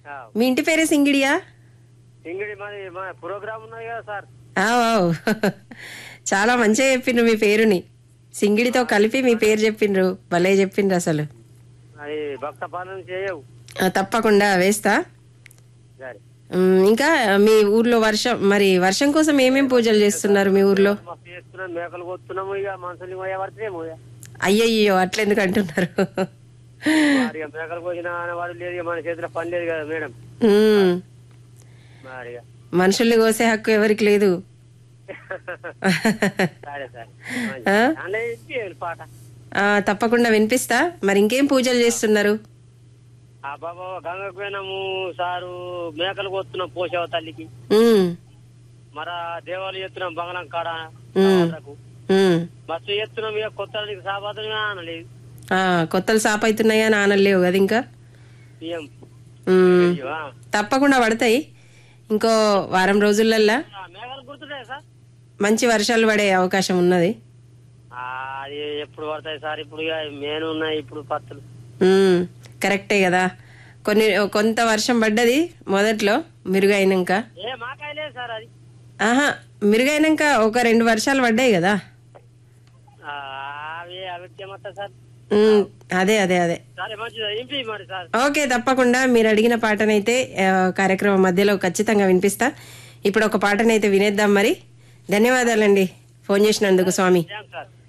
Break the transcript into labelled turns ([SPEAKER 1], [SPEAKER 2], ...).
[SPEAKER 1] ఆ,
[SPEAKER 2] మీ ఇంటి పేరే సింగిడియా
[SPEAKER 1] ఇంగిడి మరి మా ప్రోగ్రామ్ ఉన్నది కదా సార్
[SPEAKER 2] ఆవ్, ఆవ్. చాలా మంచిగా చెప్పిండ్రు మీ పేరుని సింగిడితో కలిపి మీ పేరు చెప్పిండ్రు భలే చెప్పిండ్రు అసలు
[SPEAKER 1] అది భక్త పాలన చేయవు
[SPEAKER 2] ఆ, తప్పకుండా వేస్తా
[SPEAKER 1] సరే
[SPEAKER 2] ఉమ్, ఇంకా మీ ఊర్లో వర్షం మరి వర్షం కోసం ఏమేం పూజలు చేస్తున్నారు మీ ఊర్లో
[SPEAKER 1] మస్తు చేస్తున్నాం మేకలు కొత్తున్నాము ఇక మనుషులు పోయే పడితేమో ఇక
[SPEAKER 2] అయ్యయ్యో అట్లెందుకు అంటున్నారు
[SPEAKER 1] మరి ఇక మేకలు కోసిన వాడు లేదు ఇక మన చేతిలో పని లేదు కదా మేడం
[SPEAKER 2] ఉమ్,
[SPEAKER 1] మరి ఇక
[SPEAKER 2] మనుషుల్ని కోసే హక్కు ఎవరికి లేదు
[SPEAKER 1] సరే సరే
[SPEAKER 2] ఆ?
[SPEAKER 1] అందులో ఇచ్చి పాట
[SPEAKER 2] ఆ, తప్పకుండా వినిపిస్తా మరి ఇంకేం పూజలు చేస్తున్నారు
[SPEAKER 1] ఆ బాబా గంగకు పోయినాము సారు మేకలు కొత్తున్నాం పోసావు తల్లికి
[SPEAKER 2] ఉమ్,
[SPEAKER 1] మర దేవాలు ఎత్తున్నాం బంగళం కాడ
[SPEAKER 2] ఉమ్.
[SPEAKER 1] సమాధులకు.
[SPEAKER 2] ఉమ్.
[SPEAKER 1] బస్సు ఎత్తున్నాం ఇక కొత్త సాబాదమే అనలేదు
[SPEAKER 2] ఆ, కొత్తలు సాప్ అవుతున్నాయా నానలేవు కదా ఇంకా
[SPEAKER 1] సీఎం
[SPEAKER 2] ఉమ్,
[SPEAKER 1] అయ్యో, ఆ.
[SPEAKER 2] తప్పకుండా పడతాయి ఇంకో వారం రోజులల్లా
[SPEAKER 1] ఆ, మేఘాలు గుర్తుంటాయి సార్
[SPEAKER 2] మంచి వర్షాలు పడే అవకాశం ఉన్నది
[SPEAKER 1] ఆ, అది ఎప్పుడు పడతాయి సార్ ఇప్పుడు ఇక మేను ఉన్నాయి ఇప్పుడు పత్తులు
[SPEAKER 2] ఉమ్, కరెక్టే కదా కొన్ని కొంత వర్షం పడ్డది మొదట్లో మిరుగైనాక
[SPEAKER 1] ఏ మాకాయలేదు సార్ అది
[SPEAKER 2] ఆహా మిరుగైనాక ఒక రెండు వర్షాలు పడ్డాయి కదా
[SPEAKER 1] ఆ, అవి అవి ఏమత్తా సార్
[SPEAKER 2] ఉమ్, అదే అదే అదే
[SPEAKER 1] సరే మంచిది ఇంపి మరి సార్
[SPEAKER 2] ఓకే తప్పకుండా మీరు అడిగిన పాటనైతే ఆ, కార్యక్రమం మధ్యలో ఖచ్చితంగా వినిపిస్తా ఇప్పుడు ఒక పాటనైతే వినేద్దాం మరి ధన్యవాదాలండి ఫోన్ చేసినందుకు స్వామి
[SPEAKER 1] థ్యాంక్స్ సార్